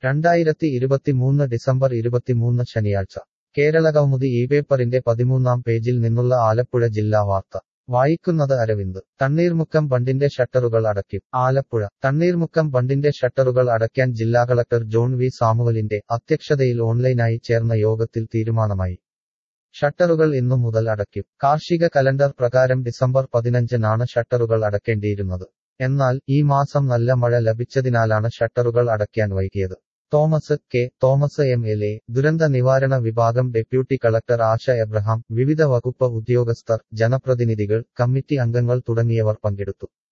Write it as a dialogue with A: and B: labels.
A: രണ്ടായിരത്തി ഇരുപത്തിമൂന്ന് ഡിസംബർ ഇരുപത്തിമൂന്ന് ശനിയാഴ്ച കേരള കൗമുദി ഈ പേപ്പറിന്റെ പതിമൂന്നാം പേജിൽ നിന്നുള്ള ആലപ്പുഴ ജില്ലാ വാർത്ത വായിക്കുന്നത് അരവിന്ദ് തണ്ണീർമുക്കം ബണ്ടിന്റെ ഷട്ടറുകൾ അടയ്ക്കും ആലപ്പുഴ തണ്ണീർമുക്കം ബണ്ടിന്റെ ഷട്ടറുകൾ അടയ്ക്കാൻ ജില്ലാ കളക്ടർ ജോൺ വി സാമുവലിന്റെ അധ്യക്ഷതയിൽ ഓൺലൈനായി ചേർന്ന യോഗത്തിൽ തീരുമാനമായി ഷട്ടറുകൾ ഇന്നു മുതൽ അടയ്ക്കും കാർഷിക കലണ്ടർ പ്രകാരം ഡിസംബർ പതിനഞ്ചിനാണ് ഷട്ടറുകൾ അടയ്ക്കേണ്ടിയിരുന്നത് എന്നാൽ ഈ മാസം നല്ല മഴ ലഭിച്ചതിനാലാണ് ഷട്ടറുകൾ അടയ്ക്കാൻ വൈകിയത് Thomas K Thomas M L A ദുരന്ത നിവാരണ വിഭാഗം ഡെപ്യൂട്ടി കളക്ടർ ആശ എബ്രഹാം വിവിധ വകുപ്പ് ഉദ്യോഗസ്ഥർ ജനപ്രതിനിധികൾ കമ്മിറ്റി അംഗങ്ങൾ തുടങ്ങിയവർ പങ്കെടുത്തു